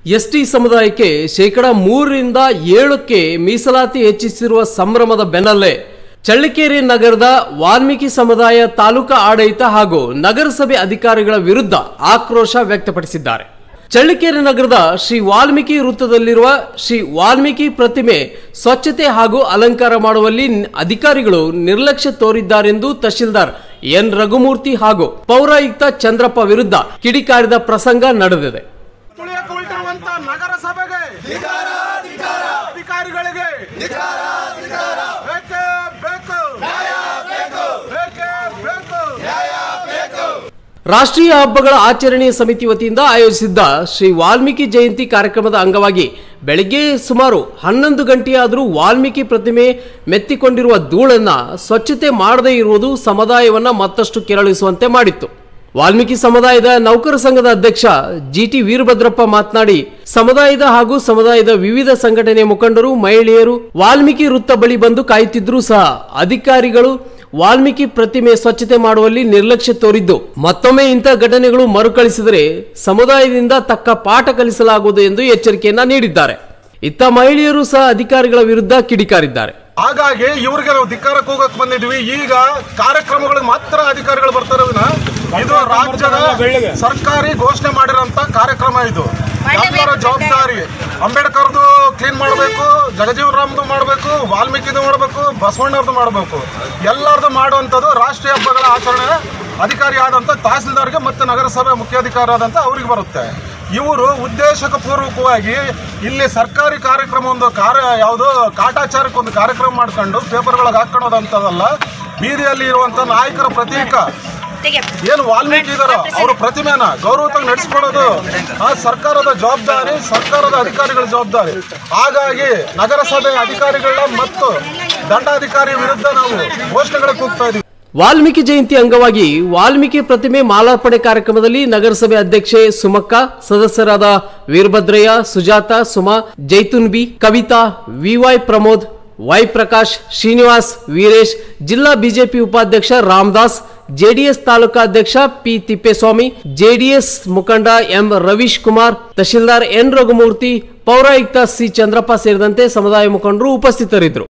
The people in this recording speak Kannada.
ಎಸ್ಟಿ ಸಮುದಾಯಕ್ಕೆ ಶೇಕಡ ಮೂರರಿಂದ ಏಳಕ್ಕೆ ಮೀಸಲಾತಿ ಹೆಚ್ಚಿಸಿರುವ ಸಂಭ್ರಮದ ಬೆನ್ನಲ್ಲೇ ಚಳ್ಳಕೆರೆ ನಗರದ ವಾಲ್ಮೀಕಿ ಸಮುದಾಯ ತಾಲೂಕಾ ಆಡಳಿತ ಹಾಗೂ ನಗರಸಭೆ ಅಧಿಕಾರಿಗಳ ವಿರುದ್ಧ ಆಕ್ರೋಶ ವ್ಯಕ್ತಪಡಿಸಿದ್ದಾರೆ ಚಳ್ಳಕೆರೆ ನಗರದ ಶ್ರೀ ವಾಲ್ಮೀಕಿ ವೃತ್ತದಲ್ಲಿರುವ ಶ್ರೀ ವಾಲ್ಮೀಕಿ ಪ್ರತಿಮೆ ಸ್ವಚ್ಛತೆ ಹಾಗೂ ಅಲಂಕಾರ ಮಾಡುವಲ್ಲಿ ನ್- ಅಧಿಕಾರಿಗಳು ನಿರ್ಲಕ್ಷ್ಯ ತೋರಿದ್ದಾರೆಂದು ತಹಶೀಲ್ದಾರ್ ಎನ್ ರಘುಮೂರ್ತಿ ಹಾಗೂ ಪೌರಾಯುಕ್ತ ಚಂದ್ರಪ್ಪ ವಿರುದ್ಧ ಕಿಡಿಕಾರಿದ ಪ್ರಸಂಗ ನಡೆದಿದೆ ತುಳಿಯಕ್ಕೆ ಹೊರಟಿರುವಂತ ನಗರಸಭೆಗೆ ಅಧಿಕಾರಿಗಳಿಗೆ ಬೇಕೇ ಬೇಕು ಬೇಕೇ ಬೇಕು ರಾಷ್ಟ್ರೀಯ ಹಬ್ಬಗಳ ಆಚರಣೆ ಸಮಿತಿ ವತಿಯಿಂದ ಆಯೋಜಿಸಿದ್ದ ಶ್ರೀ ವಾಲ್ಮೀಕಿ ಜಯಂತಿ ಕಾರ್ಯಕ್ರಮದ ಅಂಗವಾಗಿ ಬೆಳಗ್ಗೆ ಸುಮಾರು ಹನ್ನೊಂದು ಗಂಟೆಯಾದರೂ ವಾಲ್ಮೀಕಿ ಪ್ರತಿಮೆ ಮೆತ್ತಿಕೊಂಡಿರುವ ಧೂಳನ್ನ ಸ್ವಚ್ಛತೆ ಮಾಡದೇ ಇರುವುದು ಸಮುದಾಯವನ್ನ ಮತ್ತಷ್ಟು ಕೆರಳಿಸುವಂತೆ ಮಾಡಿತ್ತು ವಾಲ್ಮೀಕಿ ಸಮುದಾಯದ ನೌಕರ ಸಂಘದ ಅಧ್ಯಕ್ಷ ಜಿಟಿ ವೀರಭದ್ರಪ್ಪ ಮಾತನಾಡಿ ಸಮುದಾಯದ ಹಾಗೂ ಸಮುದಾಯದ ವಿವಿಧ ಸಂಘಟನೆ ಮುಖಂಡರು ಮಹಿಳೆಯರು ವಾಲ್ಮೀಕಿ ವೃತ್ತ ಬಳಿ ಬಂದು ಕಾಯುತ್ತಿದ್ರೂ ಸಹ ಅಧಿಕಾರಿಗಳು ವಾಲ್ಮೀಕಿ ಪ್ರತಿಮೆ ಸ್ವಚ್ಛತೆ ಮಾಡುವಲ್ಲಿ ನಿರ್ಲಕ್ಷ್ಯ ತೋರಿದ್ದು ಮತ್ತೊಮ್ಮೆ ಇಂಥ ಘಟನೆಗಳು ಮರುಕಳಿಸಿದರೆ ಸಮುದಾಯದಿಂದ ತಕ್ಕ ಪಾಠ ಕಲಿಸಲಾಗುವುದು ಎಂದು ಎಚ್ಚರಿಕೆಯನ್ನ ನೀಡಿದ್ದಾರೆ ಇತ್ತ ಮಹಿಳೆಯರು ಸಹ ಅಧಿಕಾರಿಗಳ ವಿರುದ್ಧ ಕಿಡಿಕಾರಿದ್ದಾರೆ ಹಾಗಾಗಿ ಇವ್ರಿಗೆ ನಾವು ಧಿಕ್ಕಾರಕ್ಕೆ ಹೋಗಕ್ ಬಂದಿದ್ವಿ ಈಗ ಕಾರ್ಯಕ್ರಮಗಳಿಗೆ ಮಾತ್ರ ಅಧಿಕಾರಿಗಳು ಬರ್ತಾರೆ ವಿನ ಇದು ರಾಜ್ಯದ ಸರ್ಕಾರಿ ಘೋಷಣೆ ಮಾಡಿರೋಂತ ಕಾರ್ಯಕ್ರಮ ಇದು ಎಲ್ಲರ ಜವಾಬ್ದಾರಿ ಅಂಬೇಡ್ಕರ್ದು ಕ್ಲೀನ್ ಮಾಡಬೇಕು ಜಗಜೀವನ್ ರಾಮ್ದು ಮಾಡಬೇಕು ವಾಲ್ಮೀಕಿದು ಮಾಡಬೇಕು ಬಸವಣ್ಣವ್ರದ್ದು ಮಾಡಬೇಕು ಎಲ್ಲರದು ಮಾಡುವಂಥದ್ದು ರಾಷ್ಟ್ರೀಯ ಹಬ್ಬಗಳ ಆಚರಣೆ ಅಧಿಕಾರಿ ಆದಂಥ ತಹಸೀಲ್ದಾರ್ಗೆ ಮತ್ತು ನಗರಸಭೆ ಮುಖ್ಯಾಧಿಕಾರಿ ಆದಂಥ ಅವ್ರಿಗೆ ಬರುತ್ತೆ ಇವರು ಉದ್ದೇಶಕ ಪೂರ್ವಕವಾಗಿ ಇಲ್ಲಿ ಸರ್ಕಾರಿ ಕಾರ್ಯಕ್ರಮ ಒಂದು ಕಾರ್ಯ ಯಾವುದು ಕಾಟಾಚಾರಕ್ಕೆ ಒಂದು ಕಾರ್ಯಕ್ರಮ ಮಾಡ್ಕೊಂಡು ಪೇಪರ್ಗಳಿಗೆ ಹಾಕೊಳ್ಳೋದಂಥದ್ದಲ್ಲ ಬೀದಿಯಲ್ಲಿ ಇರುವಂಥ ನಾಯಕರ ಪ್ರತೀಕ ಏನು ವಾಲ್ಮೀಕಿ ಇದಾರೋ ಅವ್ರ ಪ್ರತಿಮೆನ ಗೌರವವಾಗಿ ನಡೆಸ್ಕೊಡೋದು ಆ ಸರ್ಕಾರದ ಜವಾಬ್ದಾರಿ ಸರ್ಕಾರದ ಅಧಿಕಾರಿಗಳ ಜವಾಬ್ದಾರಿ ಹಾಗಾಗಿ ನಗರಸಭೆ ಅಧಿಕಾರಿಗಳ ಮತ್ತು ದಂಡಾಧಿಕಾರಿ ವಿರುದ್ಧ ನಾವು ಘೋಷಣೆಗಳಿಗೆ ಹೋಗ್ತಾ ಇದೀವಿ ವಾಲ್ಮೀಕಿ ಜಯಂತಿ ಅಂಗವಾಗಿ ವಾಲ್ಮೀಕಿ ಪ್ರತಿಮೆ ಮಾಲಾರ್ಪಣೆ ಕಾರ್ಯಕ್ರಮದಲ್ಲಿ ನಗರಸಭೆ ಅಧ್ಯಕ್ಷೆ ಸುಮಕ್ಕ ಸದಸ್ಯರಾದ Veerabhadraiah Sujatha Suma Jaitun B Kavitha V Y Pramod Y Prakash Srinivas Veeresh ಜಿಲ್ಲಾ ಬಿಜೆಪಿ ಉಪಾಧ್ಯಕ್ಷ ರಾಮದಾಸ್ ಜೆಡಿಎಸ್ ತಾಲೂಕಾಧ್ಯಕ್ಷ ಪಿ ತಿಪ್ಪೇಸ್ವಾಮಿ ಜೆಡಿಎಸ್ ಮುಖಂಡ ಎಂ ರವೀಶ್ ಕುಮಾರ್ ತಹಶೀಲ್ದಾರ್ ಎನ್ ರಘುಮೂರ್ತಿ ಪೌರಾಯುಕ್ತ ಸಿ ಚಂದ್ರಪ್ಪ ಸೇರಿದಂತೆ ಸಮುದಾಯ ಮುಖಂಡರು ಉಪಸ್ಥಿತರಿದ್ದರು